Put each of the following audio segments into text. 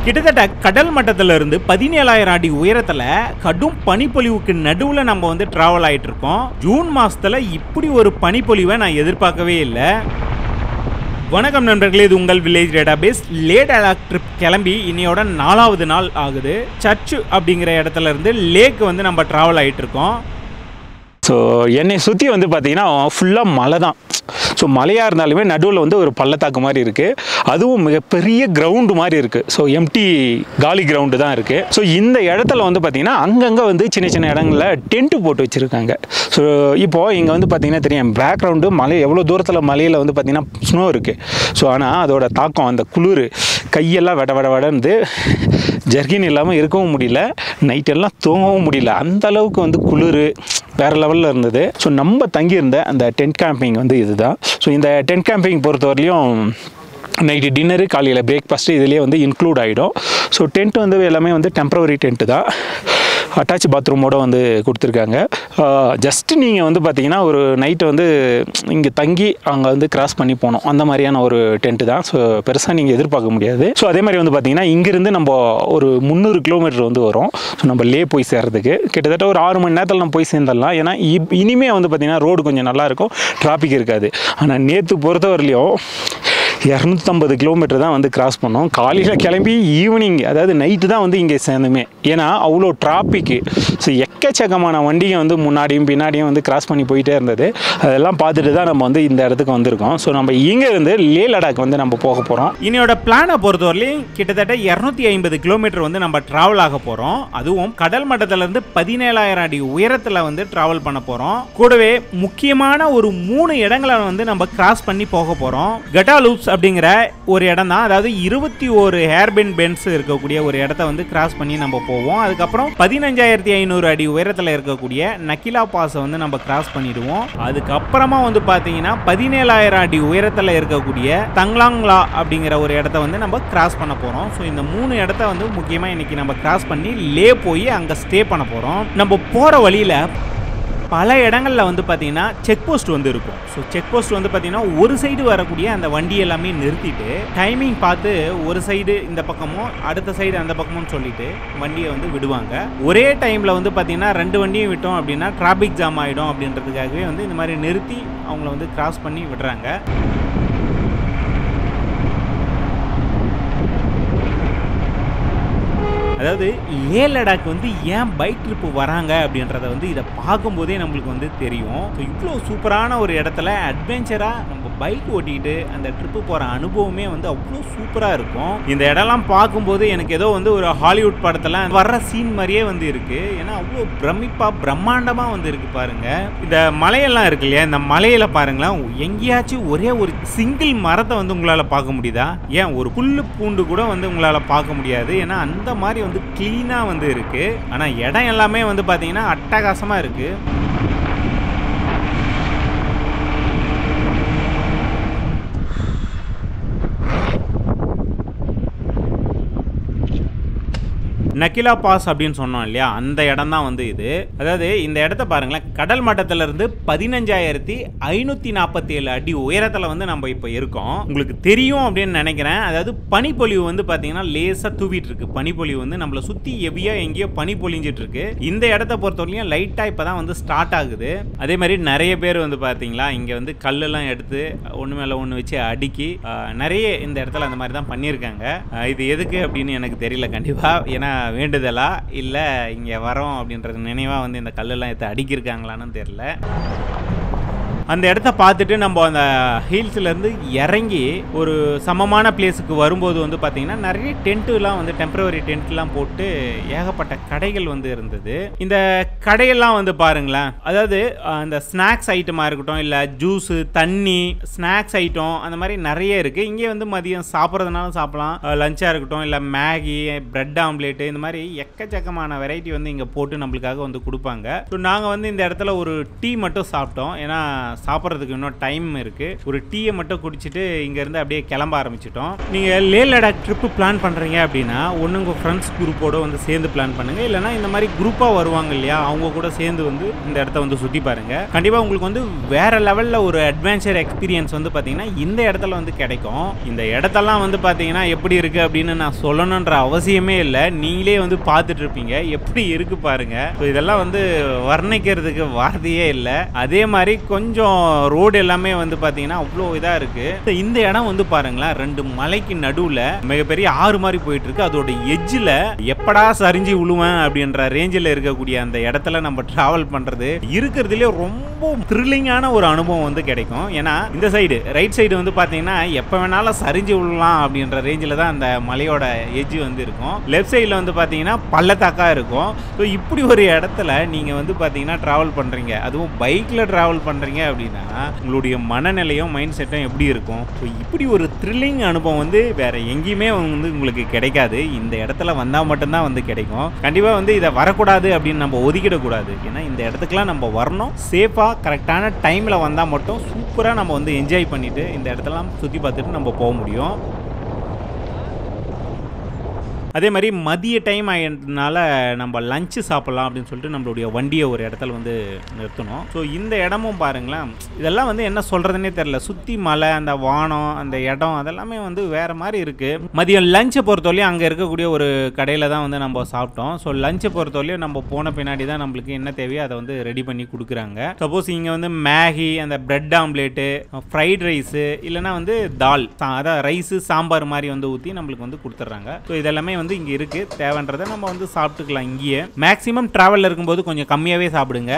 கிட்டத்தட்ட கடல் மட்டத்துல இருந்து பதினேழாயிரம் அடி உயரத்துல கடும் பனிப்பொழிவுக்கு நடுவுல நம்ம வந்து டிராவல் ஆயிட்டு இருக்கோம் ஜூன் மாசத்துல இப்படி ஒரு பனிப்பொழிவை நான் எதிர்பார்க்கவே இல்லை வணக்கம் நண்பர்களே இது உங்கள் வில்லேஜ் டேட்டாபேஸ் லே டேலாக் ட்ரிப் கிளம்பி இன்னையோட நாலாவது நாள் ஆகுது சர்ச் அப்படிங்கிற இடத்துல இருந்து லேக் வந்து நம்ம டிராவல் ஆயிட்டு இருக்கோம் ஸோ என்னை சுற்றி வந்து பார்த்தீங்கன்னா ஃபுல்லாக மலை தான் ஸோ மலையாக இருந்தாலுமே நடுவில் வந்து ஒரு பள்ளத்தாக்கு மாதிரி இருக்குது அதுவும் மிகப்பெரிய கிரவுண்டு மாதிரி இருக்குது ஸோ எம்டி காலி கிரவுண்டு தான் இருக்குது ஸோ இந்த இடத்துல வந்து பார்த்திங்கன்னா அங்கங்கே வந்து சின்ன சின்ன இடங்களில் டென்ட்டு போட்டு வச்சுருக்காங்க ஸோ இப்போது இங்கே வந்து பார்த்திங்கன்னா தெரியும் பேக்ரவுண்டு மலை எவ்வளோ தூரத்தில் மலையில் வந்து பார்த்திங்கன்னா ஸ்னோ இருக்குது ஸோ ஆனால் அதோட தாக்கம் அந்த குளிர் கையெல்லாம் வட வட வடந்து ஜர்கின் இல்லாமல் இருக்கவும் முடியல நைட்டெல்லாம் தூங்கவும் முடியல அந்த அளவுக்கு வந்து குளிர் வேறு லெவலில் இருந்தது ஸோ நம்ம தங்கியிருந்த அந்த டென்ட் கேம்பிங் வந்து இதுதான் ஸோ இந்த டென்ட் கேம்பிங் பொறுத்தவரையிலையும் நைட்டு டின்னரு காலையில் பிரேக்ஃபாஸ்ட்டு இதுலேயே வந்து இன்க்ளூட் ஆகிடும் ஸோ டென்ட் வந்து எல்லாமே வந்து டெம்பரவரி டென்ட்டு தான் அட்டாச் பாத்ரூமோட வந்து கொடுத்துருக்காங்க ஜஸ்ட் நீங்கள் வந்து பார்த்தீங்கன்னா ஒரு நைட்டு வந்து இங்கே தங்கி அங்கே வந்து கிராஸ் பண்ணி போகணும் அந்த மாதிரியான ஒரு டென்ட்டு தான் ஸோ பெருசாக நீங்கள் எதிர்பார்க்க முடியாது ஸோ அதே மாதிரி வந்து பார்த்தீங்கன்னா இங்கேருந்து நம்ம ஒரு முந்நூறு கிலோமீட்டர் வந்து வரும் ஸோ நம்ம லே போய் சேர்றதுக்கு கிட்டத்தட்ட ஒரு ஆறு மணி நேரத்தில் நம்ம போய் சேர்ந்துடலாம் ஏன்னா இப் இனிமே வந்து பார்த்தீங்கன்னா ரோடு கொஞ்சம் நல்லா இருக்கும் டிராஃபிக் இருக்காது ஆனால் நேற்று பொறுத்தவரையிலையும் இரநூத்தம்பது கிலோமீட்டர் தான் வந்து கிராஸ் பண்ணோம் காலையில் கிளம்பி ஈவினிங் அதாவது நைட்டு தான் வந்து இங்கே சேர்ந்துமே ஏன்னா அவ்வளோ டிராஃபிக்கு ஸோ எக்கச்சக்கமான வண்டிங்க வந்து முன்னாடியும் பின்னாடியும் வந்து கிராஸ் பண்ணி போயிட்டே இருந்தது அதெல்லாம் பார்த்துட்டு தான் நம்ம வந்து இந்த இடத்துக்கு வந்திருக்கோம் ஸோ நம்ம இங்கே இருந்து லே லடாக் வந்து நம்ம போக போகிறோம் இன்னையோட பிளானை பொறுத்தவரையிலையும் கிட்டத்தட்ட இரநூத்தி ஐம்பது கிலோமீட்டர் வந்து நம்ம டிராவல் ஆக போறோம் அதுவும் கடல் மட்டத்துல இருந்து பதினேழாயிரம் அடி உயரத்துல வந்து டிராவல் பண்ண போறோம் கூடவே முக்கியமான ஒரு மூணு இடங்களை வந்து நம்ம கிராஸ் பண்ணி போக போறோம் கட்டா லூப்ஸ் அப்படிங்கிற ஒரு இடம் தான் அதாவது இருபத்தி ஒரு ஹேர்பின் பென்ஸ் இருக்கக்கூடிய ஒரு இடத்த வந்து கிராஸ் பண்ணி நம்ம போவோம் அதுக்கப்புறம் பதினஞ்சாயிரத்தி ஐநூறு அடி உயரத்துல இருக்கக்கூடிய நக்கிலா பாஸை வந்து நம்ம கிராஸ் பண்ணிடுவோம் அதுக்கப்புறமா வந்து பாத்தீங்கன்னா பதினேழாயிரம் அடி உயரத்துல இருக்கக்கூடிய தங்லாங்லா அப்படிங்கிற ஒரு இடத்த வந்து நம்ம கிராஸ் பண்ண போறோம் ஸோ இந்த மூணு இடத்த வந்து முக்கியமா இன்னைக்கு நம்ம கிராஸ் பண்ணி லே போய் அங்க ஸ்டே பண்ண போறோம் நம்ம போற வழியில பல இடங்கள்ல வந்து பார்த்தீங்கன்னா செக் போஸ்ட் வந்து இருக்கும் ஸோ செக் போஸ்ட் வந்து பார்த்தீங்கன்னா ஒரு சைடு வரக்கூடிய அந்த வண்டி எல்லாமே நிறுத்திட்டு டைமிங் பார்த்து ஒரு சைடு இந்த பக்கமும் அடுத்த சைடு அந்த பக்கமும் சொல்லிட்டு வண்டியை வந்து விடுவாங்க ஒரே டைமில் வந்து பார்த்தீங்கன்னா ரெண்டு வண்டியும் விட்டோம் அப்படின்னா டிராஃபிக் ஜாம் ஆகிடும் அப்படின்றதுக்காகவே வந்து இந்த மாதிரி நிறுத்தி அவங்கள வந்து கிராஸ் பண்ணி விடுறாங்க அதாவது லே லடாக் வந்து ஏன் பைக் ட்ரிப்பு வராங்க அப்படின்றத வந்து இதை பார்க்கும்போதே நம்மளுக்கு வந்து தெரியும் ஸோ இவ்வளோ சூப்பரான ஒரு இடத்துல அட்வென்ச்சராக நம்ம பைக் ஓட்டிக்கிட்டு அந்த ட்ரிப்பு போகிற அனுபவமே வந்து அவ்வளோ சூப்பராக இருக்கும் இந்த இடம்லாம் பார்க்கும்போது எனக்கு ஏதோ வந்து ஒரு ஹாலிவுட் படத்தில் வர்ற சீன் மாதிரியே வந்து இருக்கு ஏன்னா அவ்வளோ பிரமிப்பாக பிரம்மாண்டமாக வந்து இருக்கு பாருங்க இந்த மலையெல்லாம் இருக்கு இல்லையா இந்த மலையில பாருங்களேன் எங்கேயாச்சும் ஒரே ஒரு சிங்கிள் மரத்தை வந்து உங்களால் பார்க்க முடியுதா ஏன் ஒரு புல்லு பூண்டு கூட வந்து உங்களால் பார்க்க முடியாது ஏன்னா அந்த மாதிரி வந்து க்ளீனாக வந்து இருக்கு ஆனால் இடம் எல்லாமே வந்து பார்த்தீங்கன்னா அட்டகாசமாக இருக்கு நக்கிலா பாஸ் அப்படின்னு சொன்னோம் இல்லையா அந்த இடம் தான் வந்து இது அதாவது இந்த இடத்த பாருங்களேன் கடல் மட்டத்துல இருந்து பதினஞ்சாயிரத்தி ஐநூத்தி நாற்பத்தி ஏழு அடி உயரத்துல வந்து நம்ம இப்போ இருக்கோம் உங்களுக்கு தெரியும் அப்படின்னு நினைக்கிறேன் அதாவது பனிப்பொழிவு வந்து பாத்தீங்கன்னா லேசா தூவிட்டு இருக்கு பனிப்பொழிவு வந்து நம்மளை சுத்தி எவியா எங்கேயோ பனி பொழிஞ்சிட்டு இருக்கு இந்த இடத்த பொறுத்தவரையும் லைட்டா இப்பதான் வந்து ஸ்டார்ட் ஆகுது அதே மாதிரி நிறைய பேர் வந்து பாத்தீங்களா இங்க வந்து கல்லெல்லாம் எடுத்து ஒன்று மேல ஒன்று வச்சு அடுக்கி ஆஹ், நிறைய இந்த இடத்துல அந்த மாதிரி தான் பண்ணியிருக்காங்க ஆஹ், இது எதுக்கு அப்படின்னு எனக்கு தெரியல கண்டிப்பா ஏன்னா வேண்டுதலா இல்லை இங்கே வரோம் அப்படின்றது நினைவாக வந்து இந்த கல்லெல்லாம் எடுத்து அடிக்கிருக்காங்களான்னு தெரியல அந்த இடத்த பார்த்துட்டு நம்ம அந்த ஹில்ஸ்லேருந்து இறங்கி ஒரு சமமான பிளேஸுக்கு வரும்போது வந்து பார்த்தீங்கன்னா நிறைய டென்ட்டுலாம் வந்து டெம்பரவரி டென்ட்லாம் போட்டு ஏகப்பட்ட கடைகள் வந்து இருந்தது இந்த கடையெல்லாம் வந்து பாருங்களேன் அதாவது அஹ், அந்த ஸ்நாக்ஸ் ஐட்டமாக இருக்கட்டும் இல்லை ஜூஸு தண்ணி ஸ்நாக்ஸ் ஐட்டம் அந்த மாதிரி நிறைய இருக்குது இங்கே வந்து மதியம் சாப்பிட்றதுனாலும் சாப்பிடலாம் லஞ்சாக இருக்கட்டும் இல்லை மேகி பிரெட் ஆம்லேட்டு இந்த மாதிரி எக்கச்சக்கமான வெரைட்டி வந்து இங்கே போட்டு நம்மளுக்காக வந்து கொடுப்பாங்க ஸோ நாங்கள் வந்து இந்த இடத்துல ஒரு டீ மட்டும் சாப்பிட்டோம் ஏன்னா சாப்பிட்றதுக்கு இன்னும் டைம் இருக்கு ஒரு டீயை மட்டும் குடிச்சிட்டு இங்கேருந்து அப்படியே கிளம்ப ஆரம்பிச்சிட்டோம் நீங்கள் லே லடாக் ட்ரிப்பு பிளான் பண்ணுறீங்க அப்படின்னா ஒன்று உங்கள் ஃப்ரெண்ட்ஸ் குரூப்போட வந்து சேர்ந்து பிளான் பண்ணுங்க இல்லைனா இந்த மாதிரி குரூப்பாக வருவாங்க இல்லையா அவங்க கூட சேர்ந்து வந்து இந்த இடத்த வந்து சுற்றி பாருங்க கண்டிப்பாக உங்களுக்கு வந்து வேற லெவலில் ஒரு அட்வென்ச்சர் எக்ஸ்பீரியன்ஸ் வந்து பார்த்தீங்கன்னா இந்த இடத்துல வந்து கிடைக்கும் இந்த இடத்தெல்லாம் வந்து பார்த்தீங்கன்னா எப்படி இருக்கு அப்படின்னு நான் சொல்லணுன்ற அவசியமே இல்லை நீங்களே வந்து பார்த்துட்டு இருப்பீங்க எப்படி இருக்கு பாருங்க So இதெல்லாம் வந்து வர்ணிக்கிறதுக்கு வார்த்தையே இல்லை அதே மாதிரி கொஞ்சம் ரோடு எல்லாமே வந்து பார்த்தீங்கன்னா அவ்வளோ இதாக இருக்கு So இந்த இடம் வந்து பாருங்களேன் ரெண்டு மலைக்கு நடுவில் மிகப்பெரிய ஆறு மாதிரி போயிட்டு இருக்கு அதோட எஜ்ஜில் எப்படா சரிஞ்சு விழுவேன் அப்படின்ற ரேஞ்சில் இருக்கக்கூடிய அந்த இடத்துல நம்ம டிராவல் பண்ணுறது இருக்கிறதுலே ரொம்ப த்ரில்லிங்கான ஒரு அனுபவம் வந்து கிடைக்கும் ஏன்னா இந்த சைடு ரைட் சைடு வந்து பார்த்தீங்கன்னா எப்போ வேணாலும் சரிஞ்சு விழலாம் அப்படின்ற ரேஞ்சில் தான் அந்த மலையோட எஜ்ஜு வந்து இருக்கும் லெஃப்ட் சைடில் வந்து பார்த்தீங்கன்னா பள்ளத்தாக்கா இருக்கும் ஸோ இப்படி ஒரு இடத்துல நீங்கள் வந்து பார்த்தீங்கன்னா ட்ராவல் பண்ணுறீங்க அதுவும் பைக்கில் ட்ராவல் பண்ணுறீங்க அப்படின்னா உங்களுடைய மனநிலையும் மைண்ட் செட்டும் எப்படி இருக்கும் ஸோ இப்படி ஒரு த்ரில்லிங் அனுபவம் வந்து வேற எங்கேயுமே வந்து உங்களுக்கு கிடைக்காது இந்த இடத்துல வந்தால் மட்டும்தான் வந்து கிடைக்கும் கண்டிப்பாக வந்து இதை வரக்கூடாது அப்படின்னு நம்ம ஒதுக்கிடக்கூடாது ஏன்னா இந்த இடத்துக்குலாம் நம்ம வரணும் சேஃபாக கரெக்டான டைமில் வந்தால் மட்டும் சூப்பராக நம்ம வந்து என்ஜாய் பண்ணிட்டு இந்த இடத்தெல்லாம் சுற்றி பார்த்துட்டு நம்ம போக முடியும் அதே மாதிரி மதிய டைம் ஆகிட்டனால நம்ம லஞ்சு சாப்பிட்லாம் அப்படின்னு சொல்லிட்டு நம்மளுடைய வண்டியை ஒரு இடத்துல வந்து நிறுத்தணும் ஸோ இந்த இடமும் பாருங்களேன் இதெல்லாம் வந்து என்ன சொல்கிறதுனே தெரில சுற்றி மலை அந்த வானம் அந்த இடம் அதெல்லாமே வந்து வேறு மாதிரி இருக்குது மதியம் லஞ்சை பொறுத்தவரையும் அங்கே இருக்கக்கூடிய ஒரு கடையில் தான் வந்து நம்ம சாப்பிட்டோம் ஸோ லஞ்சை பொறுத்தவரையும் நம்ம போன பின்னாடி தான் நம்மளுக்கு என்ன தேவையோ அதை வந்து ரெடி பண்ணி கொடுக்குறாங்க சப்போஸ் இங்கே வந்து மேகி அந்த பிரெட் ஆம்லேட்டு ஃப்ரைட் ரைஸு இல்லைனா வந்து தால் சா- அதான் ரைஸு சாம்பார் மாதிரி வந்து ஊற்றி நம்மளுக்கு வந்து கொடுத்துட்றாங்க ஸோ இதெல்லாமே வந்து இங்கே இருக்குது தேவைன்றதை நம்ம வந்து சாப்பிட்டுக்கலாம் இங்கேயே மேக்ஸிமம் ட்ராவலில் இருக்கும்போது கொஞ்சம் கம்மியாகவே சாப்பிடுங்க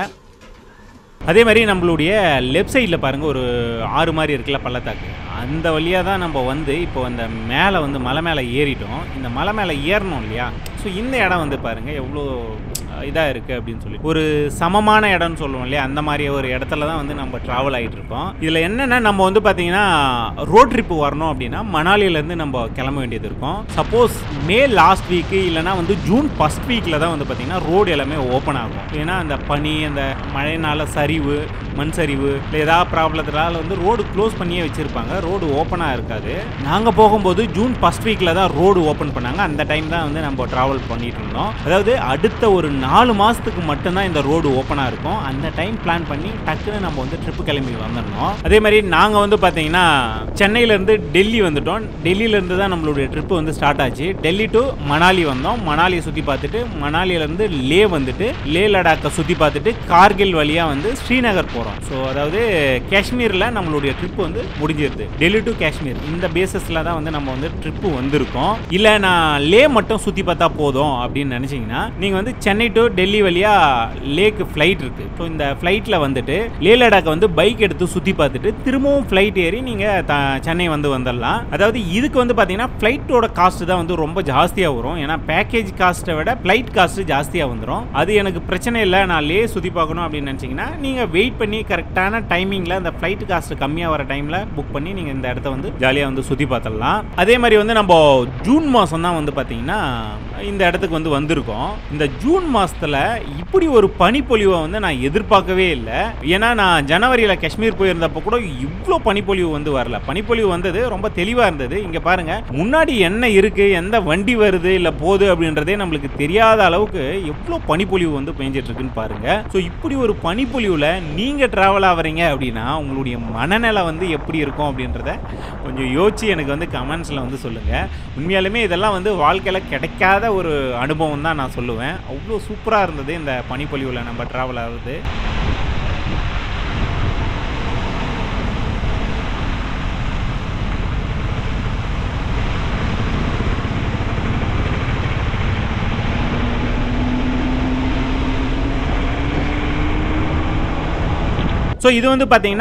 அதே மாதிரி நம்மளுடைய லெஃப்ட் சைடில் பாருங்கள் ஒரு ஆறு மாதிரி இருக்குல்ல பள்ளத்தாக்கு அந்த வழியாக தான் நம்ம வந்து இப்போ அந்த மேலே வந்து மலை மேலே ஏறிட்டோம் இந்த மலை மேலே ஏறணும் இல்லையா ஸோ இந்த இடம் வந்து பாருங்கள் எவ்வளோ இதாக இருக்குது அப்படின்னு சொல்லி ஒரு சமமான இடம்னு சொல்லுவோம் இல்லையா அந்த மாதிரி ஒரு இடத்துல தான் வந்து நம்ம ட்ராவல் ஆகிட்டு இருக்கோம் இதில் என்னென்னா நம்ம வந்து பார்த்தீங்கன்னா ரோட் ட்ரிப்பு வரணும் அப்படின்னா மணாலியிலேருந்து நம்ம கிளம்ப வேண்டியது இருக்கும் சப்போஸ் மே லாஸ்ட் வீக்கு இல்லைனா வந்து ஜூன் ஃபஸ்ட் வீக்கில் தான் வந்து பார்த்தீங்கன்னா ரோடு எல்லாமே ஓப்பன் ஆகும் ஏன்னா அந்த பனி அந்த மழைனால சரிவு மண் சரிவு இல்லை ஏதாவது ப்ராப்ளத்தினால வந்து ரோடு க்ளோஸ் பண்ணியே வச்சுருப்பாங்க ரோடு ஓப்பனாக இருக்காது நாங்கள் போகும்போது ஜூன் ஃபஸ்ட் வீக்கில் தான் ரோடு ஓப்பன் பண்ணாங்க அந்த டைம் தான் வந்து நம்ம ட்ராவல் பண்ணிட்டு இருந்தோம் அதாவது அடுத்த ஒரு நாலு மாதத்துக்கு மட்டும்தான் இந்த ரோடு ஓப்பனாக இருக்கும் அந்த டைம் பிளான் பண்ணி டக்குன்னு நம்ம வந்து ட்ரிப்பு கிளம்பி வந்துடணும் அதே மாதிரி நாங்கள் வந்து பார்த்தீங்கன்னா சென்னையிலேருந்து டெல்லி வந்துட்டோம் டெல்லியிலேருந்து தான் நம்மளுடைய ட்ரிப்பு வந்து ஸ்டார்ட் ஆச்சு டெல்லி டு மணாலி வந்தோம் மணாலியை சுற்றி பார்த்துட்டு மணாலியிலேருந்து லே வந்துட்டு லே லடாக்கை சுற்றி பார்த்துட்டு கார்கில் வழியாக வந்து ஸ்ரீநகர் போகிறோம் ஸோ அதாவது காஷ்மீரில் நம்மளுடைய ட்ரிப் வந்து முடிஞ்சிருது டெல்லி டு காஷ்மீர் இந்த பேசஸில் தான் வந்து நம்ம வந்து ட்ரிப்பு வந்திருக்கோம் இல்லை நான் லே மட்டும் சுற்றி பார்த்தா போதும் அப்படின்னு நினச்சிங்கன்னா நீங்கள் வந்து சென்னை டு டெல்லி வழியாக லேக்கு ஃப்ளைட் இருக்குது ஸோ இந்த ஃப்ளைட்டில் வந்துட்டு லே லடாக்கை வந்து பைக் எடுத்து சுற்றி பார்த்துட்டு திரும்பவும் ஃப்ளைட் ஏறி நீங்கள் சென்னை வந்து வந்துடலாம் அதாவது இதுக்கு வந்து பார்த்தீங்கன்னா ஃப்ளைட்டோட காஸ்ட் தான் வந்து ரொம்ப ஜாஸ்தியாக வரும் ஏன்னா பேக்கேஜ் காஸ்ட்டை விட ஃப்ளைட் காஸ்ட் ஜாஸ்தியாக வந்துடும் அது எனக்கு பிரச்சனை இல்லை நான் லே சுற்றி பார்க்கணும் அப்படின்னு நினச்சிங்கன்னா நீங்கள் வெயிட் பண்ணி கரெக்டான டைமிங்கில் அந்த ஃப்ளைட் காஸ்ட் கம்மியாக வர டைமில் புக் பண்ணி நீங்கள் இந்த இடத்த வந்து ஜாலியாக வந்து சுற்றி பார்த்துடலாம் அதே மாதிரி வந்து நம்ம ஜூன் மாதம் தான் வந்து பார்த்தீங்கன்னா இந்த இடத்துக்கு வந்து வந்திருக்கோம் இந்த ஜூன் மாதத்தில் இப்படி ஒரு பனிப்பொழிவை வந்து நான் எதிர்பார்க்கவே இல்லை ஏன்னா நான் ஜனவரியில் காஷ்மீர் போயிருந்தப்போ கூட இவ்வளோ பனிப்பொழிவு வந்து வரல பனிப்பொழிவு வந்தது ரொம்ப தெளிவாக இருந்தது இங்கே பாருங்க முன்னாடி என்ன இருக்கு எந்த வண்டி வருது இல்லை போகுது அப்படின்றதே நம்மளுக்கு தெரியாத அளவுக்கு எவ்வளோ பனிப்பொழிவு வந்து பெஞ்சிட்டு இருக்குன்னு பாருங்க ஸோ இப்படி ஒரு பனிப்பொழிவில் நீங்கள் ட்ராவல் ஆகுறீங்க அப்படின்னா உங்களுடைய மனநிலை வந்து எப்படி இருக்கும் அப்படின்றத கொஞ்சம் யோசிச்சு எனக்கு வந்து கமெண்ட்ஸில் வந்து சொல்லுங்கள் உண்மையாலுமே இதெல்லாம் வந்து வாழ்க்கையில் கிடைக்காத ஒரு அனுபவம் தான் நான் சொல்லுவேன் அவ்வளோ சூப்பராக இருந்தது இந்த பனிப்பொழிவில் நம்ம ட்ராவல் ஆகுது ஸோ இது வந்து பார்த்தீங்கன்னா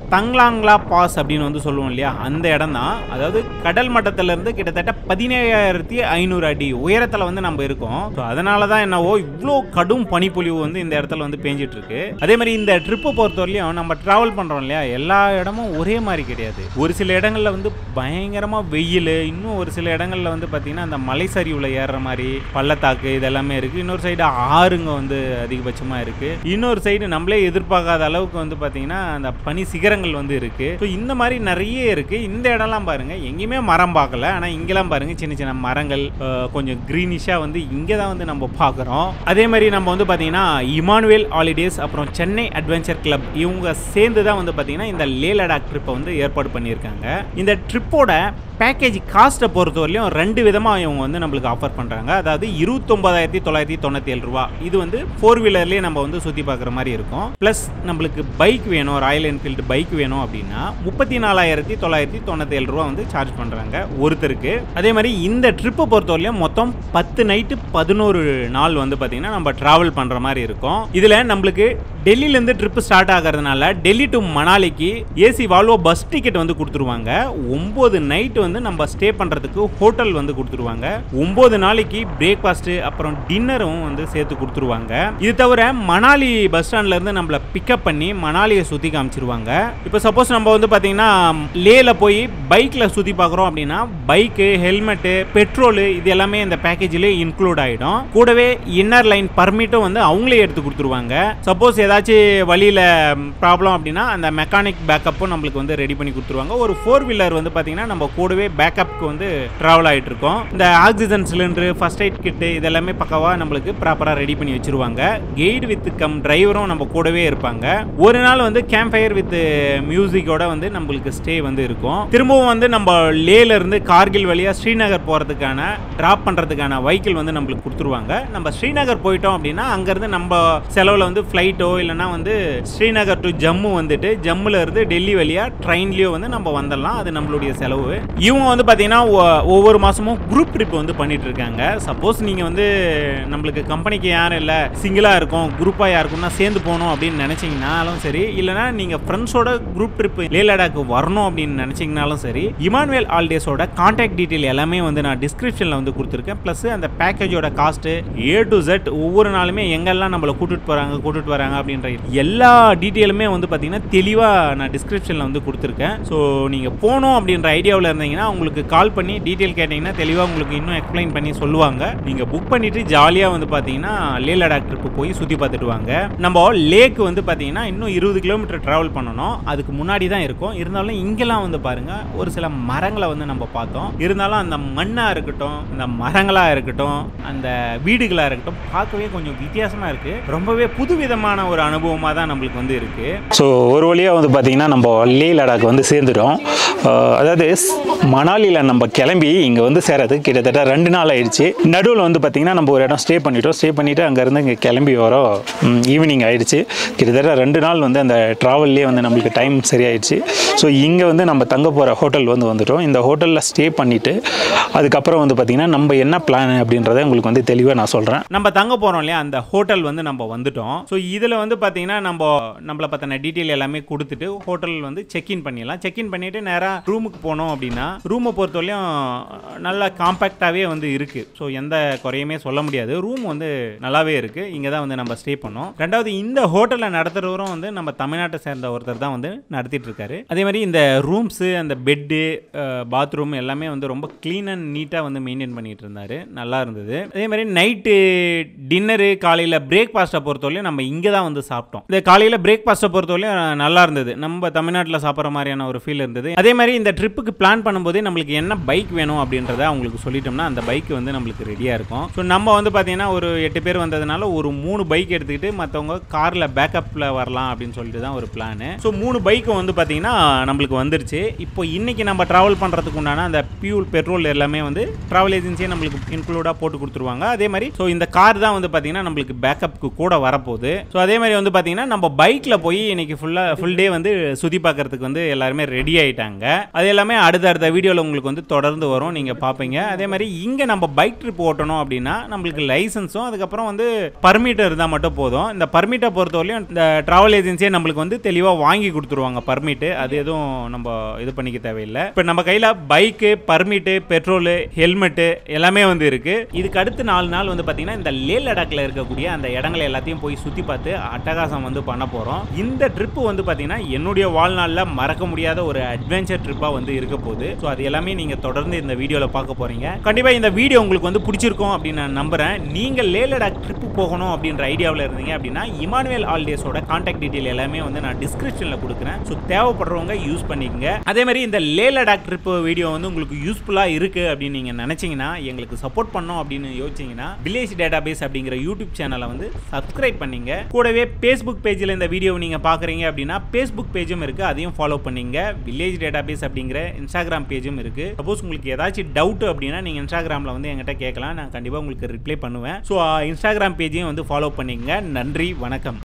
தங்லாங்லா பாஸ் அப்படின்னு வந்து சொல்லுவோம் இல்லையா அந்த இடம் தான் அதாவது கடல் மட்டத்துல இருந்து கிட்டத்தட்ட பதினேழாயிரத்தி ஐநூறு அடி உயரத்துல வந்து நம்ம இருக்கோம் ஸோ அதனால தான் என்னவோ இவ்வளோ கடும் பனிப்பொழிவு வந்து இந்த இடத்துல வந்து பேஞ்சிட்டு இருக்கு அதே மாதிரி இந்த ட்ரிப்பை பொறுத்தவரையிலையும் நம்ம டிராவல் பண்றோம் இல்லையா எல்லா இடமும் ஒரே மாதிரி கிடையாது ஒரு சில இடங்கள்ல வந்து பயங்கரமா வெயில் இன்னும் ஒரு சில இடங்கள்ல வந்து பார்த்தீங்கன்னா அந்த மலை சரிவுல ஏறுற மாதிரி பள்ளத்தாக்கு இதெல்லாமே இருக்கு இன்னொரு சைடு ஆறுங்க வந்து அதிகபட்சமா இருக்கு இன்னொரு சைடு நம்மளே எதிர்பார்க்காத அளவுக்கு வந்து பார்த்தீங்கன்னா அந்த பனி சிகரங்கள் வந்து இருக்கு ஸோ இந்த மாதிரி நிறைய இருக்கு இந்த இடம்லாம் பாருங்க எங்கேயுமே மரம் பார்க்கல ஆனால் இங்கெல்லாம் பாருங்க சின்ன சின்ன மரங்கள் அஹ், கொஞ்சம் க்ரீனிஷாக வந்து இங்கே தான் வந்து நம்ம பார்க்குறோம் அதே மாதிரி நம்ம வந்து பார்த்தீங்கன்னா இமானுவேல் ஹாலிடேஸ் அப்புறம் சென்னை அட்வென்ச்சர் கிளப் இவங்க சேர்ந்து தான் வந்து பார்த்தீங்கன்னா இந்த லே லடாக் ட்ரிப்பை வந்து ஏற்பாடு பண்ணியிருக்காங்க இந்த ட்ரிப்போட பேக்கேஜ் காஸ்ட்டை பொறுத்தவரையிலும் ரெண்டு விதமாக இவங்க வந்து நம்மளுக்கு ஆஃபர் பண்ணுறாங்க அதாவது இருபத்தொம்பதாயிரத்தி தொள்ளாயிரத்தி தொண்ணூற்றி ஏழு ரூபா இது வந்து ஃபோர் வீலர்லேயே நம்ம வந்து சுற்றி பார்க்குற மாதிரி இருக்கும் ப்ளஸ் நம்மளுக்கு பைக் வேணும் ராயல் என்ஃபீல்டு பைக் வேணும் அப்படின்னா முப்பத்தி நாலாயிரத்தி தொள்ளாயிரத்தி தொண்ணூற்றி ஏழு ரூபா வந்து சார்ஜ் பண்ணுறாங்க ஒருத்தருக்கு அதே மாதிரி இந்த ட்ரிப்பை பொறுத்தவரையிலும் மொத்தம் பத்து நைட்டு பதினோரு நாள் வந்து பார்த்திங்கன்னா நம்ம ட்ராவல் பண்ணுற மாதிரி இருக்கும் இதில் நம்மளுக்கு டெல்லியிலேருந்து ட்ரிப்பு ஸ்டார்ட் ஆகிறதுனால டெல்லி டு மணாலிக்கு ஏசி வால்வோ பஸ் டிக்கெட் வந்து கொடுத்துருவாங்க ஒம்பது நைட்டு வந்து நம்ம ஸ்டே பண்ணுறதுக்கு ஹோட்டல் வந்து கொடுத்துருவாங்க ஒம்பது நாளைக்கு பிரேக்ஃபாஸ்ட்டு அப்புறம் டின்னரும் வந்து சேர்த்து கொடுத்துருவாங்க இது தவிர மணாலி பஸ் ஸ்டாண்ட்லேருந்து நம்மளை பிக்கப் பண்ணி மணாலியை சுற்றி காமிச்சிருவாங்க இப்போ சப்போஸ் நம்ம வந்து பார்த்தீங்கன்னா லேல போய் பைக்கில் சுற்றி பார்க்குறோம் அப்படின்னா பைக்கு ஹெல்மெட்டு பெட்ரோலு இது எல்லாமே இந்த பேக்கேஜில் இன்க்ளூட் ஆகிடும் கூடவே இன்னர் லைன் பர்மிட்டும் வந்து அவங்களே எடுத்து கொடுத்துருவாங்க சப்போஸ் ஏதாச்சும் வழியில் ப்ராப்ளம் அப்படின்னா அந்த மெக்கானிக் பேக்கப்பும் நம்மளுக்கு வந்து ரெடி பண்ணி கொடுத்துருவாங்க ஒரு ஃபோர் வீலர் வந்து பார்த்தீங்கன்னா நம்ம கூடவே பேக்கப்புக்கு வந்து ட்ராவல் ஆகிட்டு இருக்கோம் இந்த oxygen cylinder first aid kit இதெல்லாமே பக்கவாக நம்மளுக்கு ப்ராப்பராக ரெடி பண்ணி வச்சிருவாங்க கைடு வித் கம் டிரைவரும் நம்ம கூடவே இருப்பாங்க ஒரு நாள் வந்து கேம்ப் ஃபயர் வித் மியூசிக்கோட வந்து நம்மளுக்கு ஸ்டே வந்து இருக்கும் திரும்பவும் வந்து நம்ம லேல இருந்து கார்கில் வழியா ஸ்ரீநகர் போறதுக்கான டிராப் பண்றதுக்கான வெஹிக்கிள் வந்து நம்மளுக்கு கொடுத்துருவாங்க நம்ம ஸ்ரீநகர் போயிட்டோம் அப்படின்னா அங்கிருந்து நம்ம செலவுல வந்து ஃப்ளைட்டோ இல்லைன்னா வந்து ஸ்ரீநகர் டு ஜம்மு வந்துட்டு ஜம்முல இருந்து டெல்லி வழியா ட்ரெயின்லயோ வந்து நம்ம வந்துடலாம் அது நம்மளுடைய செலவு இவங்க வந்து பாத்தீங்கன்னா ஒ- ஒவ்வொரு மாசமும் குரூப் ட்ரிப் வந்து பண்ணிட்டு இருக்காங்க சப்போஸ் நீங்க வந்து நம்மளுக்கு கம்பெனிக்கு யாரும் இல்லை சிங்கிளா இருக்கும் குரூப்பா யாருக்கும்னா சேர்ந்து போகணும் அப்படின்னு நினைச்சீங்கனாலும் சரி இல்லைன்னா நீங்க ஃப்ரெண்ட்ஸோட குரூப் ட்ரிப் லே லடாக்கு வரணும் அப்படின்னு நினைச்சீங்கனாலும் சரி இமானுவேல் ஹாலிடேஸோட கான்டாக்ட் டீட்டெயில் எல்லாமே வந்து நான் டிஸ்கிரிப்ஷனில் வந்து கொடுத்துருக்கேன் ப்ளஸ் அந்த பேக்கேஜோட காஸ்ட்டு ஏ டு Z ஒவ்வொரு நாளுமே எங்கெல்லாம் நம்மளை கூட்டிட்டு போகிறாங்க கூட்டிட்டு வராங்க அப்படின்ற எல்லா டீட்டெயிலுமே வந்து பார்த்தீங்கன்னா தெளிவாக நான் டிஸ்கிரிப்ஷனில் வந்து கொடுத்துருக்கேன் ஸோ நீங்கள் போகணும் அப்படின்ற ஐடியாவில் இருந்தீங்கன்னா உங்களுக்கு கால் பண்ணி டீட்டெயில் கேட்டிங்கன்னா தெளிவாக உங்களுக்கு இன்னும் எக்ஸ்பிளைன் பண்ணி சொல்லுவாங்க நீங்கள் புக் பண்ணிட்டு ஜாலியாக வந்து பார்த்தீங்கன்னா லே லடாக் ட்ரிப்பு போய் சுற்றி பார்த்துட்டு வாங்க நம்ம லேக் வந்து பார்த்தீங்கன்னா இன்னும் இருபது கிலோமீட்டர் ட்ராவல் பண்ணணும் அதுக்கு முன்னாடி தான் இருக்கும் இருந்தாலும் இங்கெல்லாம் வந்து பாருங்க ஒரு சில மரங்களை வந்து நம்ம பார்த்தோம் இருந்தாலும் அந்த மண்ணாக இருக்கட்டும் இந்த மரங்களாக இருக்கட்டும் அந்த வீடுகளாக இருக்கட்டும் பார்க்கவே கொஞ்சம் வித்தியாசமாக இருக்கு ரொம்பவே புதுவிதமான ஒரு அனுபவமாக தான் நம்மளுக்கு வந்து இருக்கு ஸோ ஒரு வழியாக வந்து பார்த்தீங்கன்னா நம்ம லே லடாக் வந்து சேர்ந்துட்டோம் அஹ் அதாவது ஸ்- மணாலியில் நம்ம கிளம்பி இங்கே வந்து சேரதுக்கு கிட்டத்தட்ட ரெண்டு நாள் ஆயிடுச்சு நடுவில் வந்து பார்த்தீங்கன்னா நம்ம ஒரு இடம் ஸ்டே பண்ணிட்டோம் ஸ்டே பண்ணிவிட்டு அங்கேருந்து இங்கே கிளம்பி வரோம் ஈவினிங் ஆயிடுச்சு கிட்டத்தட்ட ரெண்டு நாள் வந்து அந்த ட்ராவல்லே வந்து நம்மளுக்கு டைம் சரியாயிடுச்சு ஸோ இங்கே வந்து நம்ம தங்க போகிற ஹோட்டல் வந்து வந்துட்டோம் இந்த ஹோட்டலில் ஸ்டே பண்ணிவிட்டு அதுக்கப்புறம் வந்து பார்த்திங்கன்னா நம்ம என்ன பிளான் அப்படின்றத உங்களுக்கு வந்து தெளிவாக நான் சொல்கிறேன் நம்ம தங்க போகிறோம் இல்லையா அந்த ஹோட்டல் வந்து நம்ம வந்துட்டோம் ஸோ இதில் வந்து பார்த்தீங்கன்னா நம்ம நம்மளை பற்றின டீட்டெயில் எல்லாமே கொடுத்துட்டு ஹோட்டல் வந்து செக்இன் பண்ணிடலாம் செக்இன் பண்ணிவிட்டு நேராக ரூமுக்கு போனோம் அப்படின்னா ரூமை பொறுத்தவரையும் நல்லா காம்பேக்டாகவே வந்து இருக்குது ஸோ எந்த குறையுமே சொல்ல முடியாது ரூம் வந்து நல்லாவே இருக்குது இங்கே தான் வந்து நம்ம ஸ்டே பண்ணோம் ரெண்டாவது இந்த ஹோட்டலை நடத்துகிறவரும் வந்து நம்ம தமிழ்நாட்டை சேர்ந்த ஒருத்தர் தான் வந்து நடத்திட்டு இருக்காரு அதே மாதிரி இந்த ரூம்ஸு அந்த பெட்டு பாத்ரூம் எல்லாமே வந்து ரொம்ப க்ளீன் அண்ட் நீட்டாக வந்து மெயின்டைன் பண்ணிட்டு இருந்தாரு நல்லா இருந்தது அதே மாதிரி நைட்டு டின்னரு காலையில் பிரேக்ஃபாஸ்ட்டை பொறுத்தவரையும் நம்ம இங்கே தான் வந்து சாப்பிட்டோம் இந்த காலையில் பிரேக்ஃபாஸ்ட்டை பொறுத்தவரையும் நல்லா இருந்தது நம்ம தமிழ்நாட்டில் சாப்பிட்ற மாதிரியான ஒரு ஃபீல் இருந்தது அதே மாதிரி இந்த ட்ரிப்புக்கு பிளான் பண்ணும்போதே நம்மளுக்கு என்ன பைக் வேணும் அப்படின்றத அவங்களுக்கு சொல்லிட்டோம்னா அந்த பைக் வந்து நம்மளுக்கு ரெடியாக இருக்கும் ஸோ நம்ம வந்து பார்த்தீங்கன்னா ஒரு எட்டு பேர் வந்ததுனால ஒரு மூணு பைக் எடுத்துக்கிட்டு மற்றவங்க காரில் பேக்கப்பில் வரலாம் அப்படின்னு சொல்லிட்டு தான் ஒரு பிளானு ஸோ மூணு பைக்கும் வந்து பார்த்தீங்கன்னா நம்மளுக்கு வந்துருச்சு இப்போ இன்னைக்கு நம்ம ட்ராவல் பண்ணுறதுக்கு உண்டான அந்த பியூல் பெட்ரோல் எல்லாமே வந்து ட்ராவல் ஏஜென்சியே நம்மளுக்கு இன்க்ளூடாக போட்டு கொடுத்துருவாங்க அதே மாதிரி ஸோ இந்த கார் தான் வந்து பார்த்தீங்கன்னா நம்மளுக்கு பேக்கப்புக்கு கூட வரப்போகுது ஸோ அதே மாதிரி மாதிரி வந்து பார்த்தீங்கன்னா நம்ம பைக்கில் போய் இன்னைக்கு ஃபுல்லாக ஃபுல் டே வந்து சுற்றி பார்க்கறதுக்கு வந்து எல்லாருமே ரெடி ஆயிட்டாங்க அது எல்லாமே அடுத்த அடுத்த வீடியோவில் உங்களுக்கு வந்து தொடர்ந்து வரும் நீங்கள் பார்ப்பீங்க அதே மாதிரி இங்கே நம்ம பைக் ட்ரிப் ஓட்டணும் அப்படின்னா நம்மளுக்கு லைசன்ஸும் அதுக்கப்புறம் வந்து பர்மிட் இருந்தால் மட்டும் போதும் இந்த பர்மிட்டை பொறுத்தவரையும் இந்த ட்ராவல் ஏஜென்சியே நம்மளுக்கு வந்து தெளிவாக வாங்கி கொடுத்துருவாங்க பர்மிட்டு அது எதுவும் நம்ம இது பண்ணிக்க தேவையில்லை இப்போ நம்ம கையில் பைக்கு பர்மிட்டு பெட்ரோலு ஹெல்மெட்டு எல்லாமே வந்து இருக்கு இதுக்கு அடுத்து நாலு நாள் வந்து பார்த்தீங்கன்னா இந்த லே லடாக்ல இருக்கக்கூடிய அந்த இடங்களை எல்லாத்தையும் போய் சுற்றி பார்த்து அட்டகாசம் வந்து பண்ண போகிறோம் இந்த ட்ரிப்பு வந்து பார்த்தீங்கன்னா என்னுடைய வாழ்நாளில் மறக்க முடியாத ஒரு அட்வென்ச்சர் ட்ரிப்பாக வந்து இருக்க போகுது ஸோ அது எல்லாமே நீங்கள் தொடர்ந்து இந்த வீடியோவில் பார்க்க போகிறீங்க கண்டிப்பாக இந்த வீடியோ உங்களுக்கு வந்து பிடிச்சிருக்கும் அப்படின்னு நான் நம்புகிறேன் நீங்கள் லே லடாக் ட்ரிப்பு போகணும் அப்படின்ற ஐடியாவில் இருந்தீங்க அப்படின்னா இமானுவேல் ஆல்டேஸோட கான்டாக்ட் டீட்டெயில் எல்லாமே வந்து நான் டிஸ்கிரிப்ஷனில் கொடுக்குறேன் ஸோ தேவைப்படுறவங்க யூஸ் பண்ணிக்கங்க அதே மாதிரி இந்த லே லடாக் ட்ரிப் வீடியோ வந்து உங்களுக்கு யூஸ்ஃபுல்லாக இருக்குது அப்படின்னு நீங்கள் நினச்சிங்கன்னா எங்களுக்கு சப்போர்ட் பண்ணோம் அப்படின்னு யோசிச்சிங்கன்னா வில்லேஜ் டேட்டா பேஸ் அப்படிங்கிற யூடியூப் சேனலை வந்து சப்ஸ்கிரைப் பண்ணீங்க கூடவே ஃபேஸ்புக் பேஜில் இந்த வீடியோவை நீங்கள் பார்க்குறீங்க அப்படின்னா ஃபேஸ்புக் பேஜும் இருக்குது அதையும் ஃபாலோ பண்ணீங்க வில்லேஜ் டேட்டா பேஸ் அப்படிங்கிற இன்ஸ்டாகிராம் பேஜும் இருக்குது சப்போஸ் உங்களுக்கு ஏதாச்சும் டவுட் அப்படின்னா நீங்கள் இன்ஸ்டாகிராமில் வந்து என்கிட்ட கேட்கலாம் நான் கண்டிப்பாக உங்களுக்கு ரிப்ளை பண்ணுவேன் ஸோ இன்ஸ்டாகிராம் பேஜையும் வந்து ஃபாலோ பண்ணிங்க நன்றி வணக்கம்